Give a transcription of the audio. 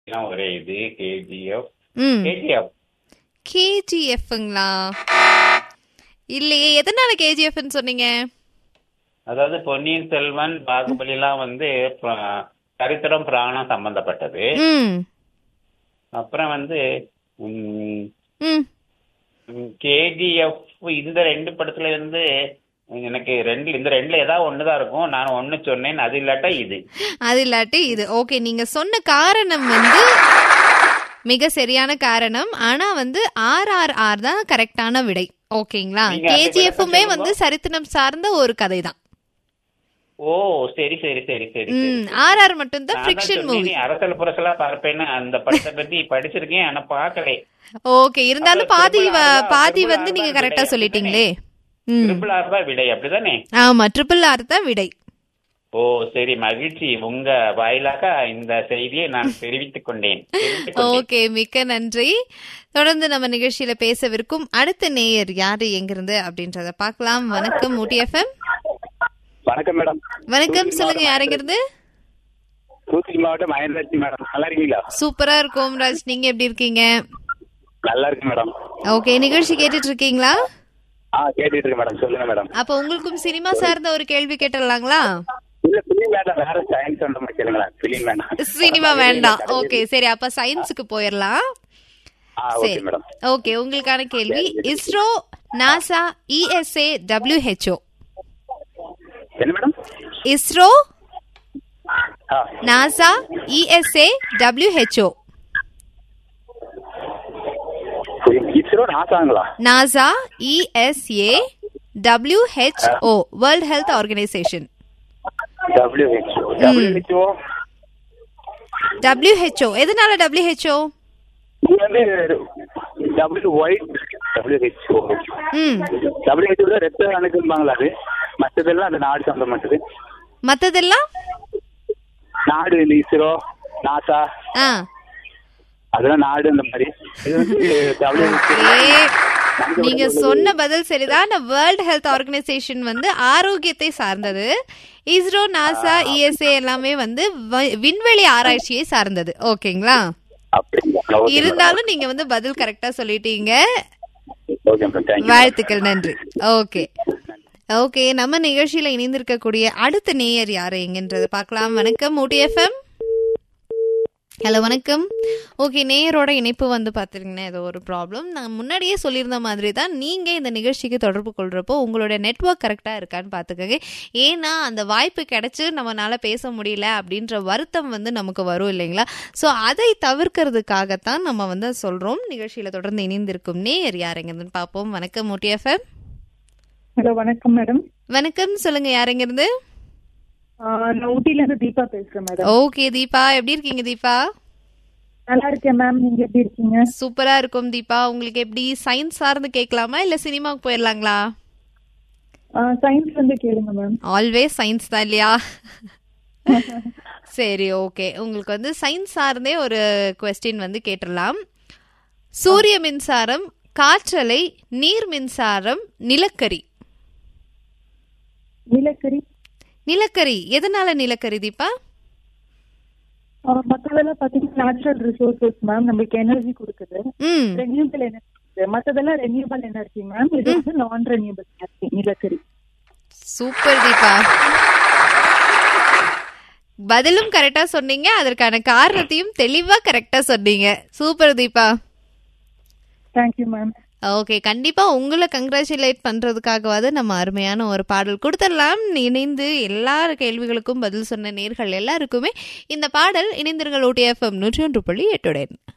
எல்லாம் ஒரே இது கேஜிஎஃப் ம் கேஜிஎஃப் கேஜிஎஃப்ங்களா இல்லையே எதனால கேஜிஎஃப்னு சொன்னீங்க அதாவது பொன்னியின் செல்வன் பாகுபலி எல்லாம் வந்து பிர- சரித்திரம் பிராணம் சம்பந்தப்பட்டது ம் அப்புறம் வந்து ம் கேஜிஎஃப் இந்த ரெண்டு படத்துல இருந்து எனக்கு ரெண்டு இந்த ரெண்டுல ஏதாவது ஒண்ணுதான் இருக்கும் நான் ஒண்ணு சொன்னேன் அது இல்லாட்டா இது அது இல்லாட்டி இது ஓகே நீங்க சொன்ன காரணம் வந்து மிக சரியான காரணம் ஆனா வந்து ஆர் ஆர் ஆர் தான் கரெக்டான விடை ஓகேங்களா நீங்க அதை கேஜிஎஃப்மே விளக்கம் வந்து சரித்திரம் சார்ந்த ஒரு கதை தான் ஓ சரி சரி சரி சரி சரி, ம் சரி. ஆர் ஆர் மட்டும் தான் நான் தான் ஃபிக்ஷன் சொன்னேன், மூவி நீ அரசல் புரசலா பார்ப்பேன்னு அந்த படத்தை பத்தி படிச்சிருக்கேன் ஆனா பார்க்கலே ஓகே இருந்தாலும் அப்ப பாதி triple வ- R தான், பாதி triple வந்து R நீங்க தான் கரெக்டா விடை, சொல்லிட்டீங்களே ம் ட்ரிபிள் ஆர் தான் விடை அப்படிதானே ஆமா ட்ரிபிள் ஆர் தான் விடை ஓ சரி மகிழ்ச்சி உங்க வாயிலாக இந்த செய்தியை நான் தெரிவித்துக் கொண்டேன் தெரிவித்துக் கொண்டேன். ஓகே மிக்க நன்றி தொடர்ந்து நம்ம நிகழ்ச்சியில பேசவிருக்கும் அடுத்த நேயர் யாரு எங்கிருந்து அப்படின்றத பார்க்கலாம் வணக்கம் ஊட்டி எஃப்எம் வணக்கம் மேடம் வணக்கம் சொல்லுங்க யாருங்கிறது தூத்துக்குடி மாவட்டம் மயன்ராஜி மேடம் நல்லா இருக்கீங்களா சூப்பரா இருக்கும் ராஜ் நீங்க எப்படி இருக்கீங்க நல்லா இருக்கு மேடம் ஓகே நிகழ்ச்சி கேட்டுட்டு இருக்கீங்களா ஆ கேட்டுட்டு இருக்கேன் மேடம் சொல்லுங்க மேடம் அப்ப உங்களுக்கும் சினிமா சார்ந்த ஒரு கேள்வி கேட்டுடலாங்களா இல்ல பிலிம் வேண்டாம் வேற சயின்ஸ் அந்த மாதிரி கேளுங்களேன் பிலிம் வேண்டாம் சினிமா வேண்டாம் ஓகே சரி அப்ப சயின்ஸுக்கு போயிடலாம் ஆ ஓகே சரி மேடம் ஓகே உங்களுக்கான கேள்வி இஸ்ரோ நாசா இஎஸ்ஏ டபிள்யூஹெச்ஓ என்ன மேடம் இஸ்ரோ ஆ நாசா இஎஸ்ஏ டபிள்யூஹெச்ஓ இஸ்ரோ நாசாங்களா NASA ESA WHO world health organisation WHO WHO WHO எதனால டபிள்யூஹெச்ஓ இது வந்து டபிள்யூ ஒயிட் டபிள்யூஹெச்ஓ ம் டபிள்யூஹெச்ஓ ரெத்த அணுகும்பாங்களா அது மற்றதெல்லாம் அந்த நாடு சம்பந்தப்பட்டது மத்ததெல்லாம் நாடு இந்த இஸ்ரோ நாசா ஆ அதெல்லாம் நாடு இந்த மாதிரி இது வந்து WHO ஏ நீங்க சொன்ன பதில் சரிதான் வேர்ல்ட் ஹெல்த் ஆர்கனைசேஷன் வந்து ஆரோக்கியத்தை சார்ந்தது இஸ்ரோ நாசா இஎஸ்ஏ எல்லாமே வந்து வ- விண்வெளி ஆராய்ச்சியை சார்ந்தது ஓகேங்களா அப்படிங்களா ஓகே மேடம். இருந்தாலும் நீங்க வந்து பதில் கரெக்டா சொல்லிட்டீங்க ஓகே மேடம் தேங்க்யூ வாழ்த்துக்கள் நன்றி ஓகே ஓகே நம்ம நிகழ்ச்சியில இணைந்திருக்கக்கூடிய அடுத்த நேயர் யாரு எங்கன்றத பார்க்கலாம் வணக்கம் ஊட்டி எஃப்எம் ஹலோ வணக்கம் ஓகே நேயரோட இணைப்பு வந்து பார்த்துருங்கன்னா ஏதோ ஒரு ப்ராப்ளம் நான் முன்னாடியே சொல்லியிருந்த மாதிரி தான் நீங்கள் இந்த நிகழ்ச்சிக்கு தொடர்பு கொள்கிறப்போ உங்களோட நெட்வொர்க் கரெக்டாக இருக்கான்னு பார்த்துக்கங்க ஏன்னா அந்த வாய்ப்பு கிடைச்சு நம்மளால பேச முடியல அப்படின்ற வருத்தம் வந்து நமக்கு வரும் இல்லைங்களா ஸோ அதை தவிர்க்கிறதுக்காகத்தான் நம்ம வந்து சொல்கிறோம் நிகழ்ச்சியில் தொடர்ந்து இணைந்திருக்கும் நேயர் யாருங்கன்னு பார்ப்போம் வணக்கம் ஊட்டி எஃப்எம் ஹலோ வணக்கம் மேடம் வணக்கம் சொல்லுங்க யாருங்கிருந்து நான் ஊட்டில இருந்து தீபா பேசுறேன் மேடம் ஓகே தீபா எப்படி இருக்கீங்க தீபா நல்லா இருக்கேன் மேம் நீங்க எப்படி இருக்கீங்க சூப்பரா இருக்கும் தீபா உங்களுக்கு எப்படி சயின்ஸ் சார்ந்து கேட்கலாமா இல்ல சினிமாவுக்கு போயிடலாங்களா சயின்ஸ் வந்து கேளுங்க மேம் ஆல்வேஸ் சயின்ஸ் தான் இல்லையா சரி ஓகே உங்களுக்கு வந்து சயின்ஸ் சார்ந்தே ஒரு கொஸ்டின் வந்து கேட்டுடலாம் சூரிய மின்சாரம் காற்றலை நீர் மின்சாரம் நிலக்கரி நிலக்கரி நிலக்கரி எதனால நிலக்கரி தீபா ஆஹ் மத்ததெல்லாம் பாத்தீங்கன்னா நேச்சுரல் ரிசோர்சஸ் மேம் நம்மளுக்கு எனர்ஜி கொடுக்குது ம் ரெனியூபிள் எனர்ஜி மத்ததெல்லாம் ரெனியூபிள் எனர்ஜி மேம் இது வந்து நான் ரெனியூபிள் எனர்ஜி நிலக்கரி சூப்பர் தீபா பதிலும் கரெக்டா சொன்னீங்க அதற்கான காரணத்தையும் தெளிவா கரெக்டா சொன்னீங்க super Deepa thank you ma'am okay கண்டிப்பா உங்களை கங்க்ராச்சுலேட் பண்றதுக்காகவாது நம்ம அருமையான ஒரு பாடல் கொடுத்துடலாம் இணைந்து எல்லா கேள்விகளுக்கும் பதில் சொன்ன நேர்கள் எல்லாருக்குமே இந்த பாடல் இணைந்திருங்கள் ஓடிஎஃப்எம் நூற்றி ஒன்று புள்ளி எட்டுடன்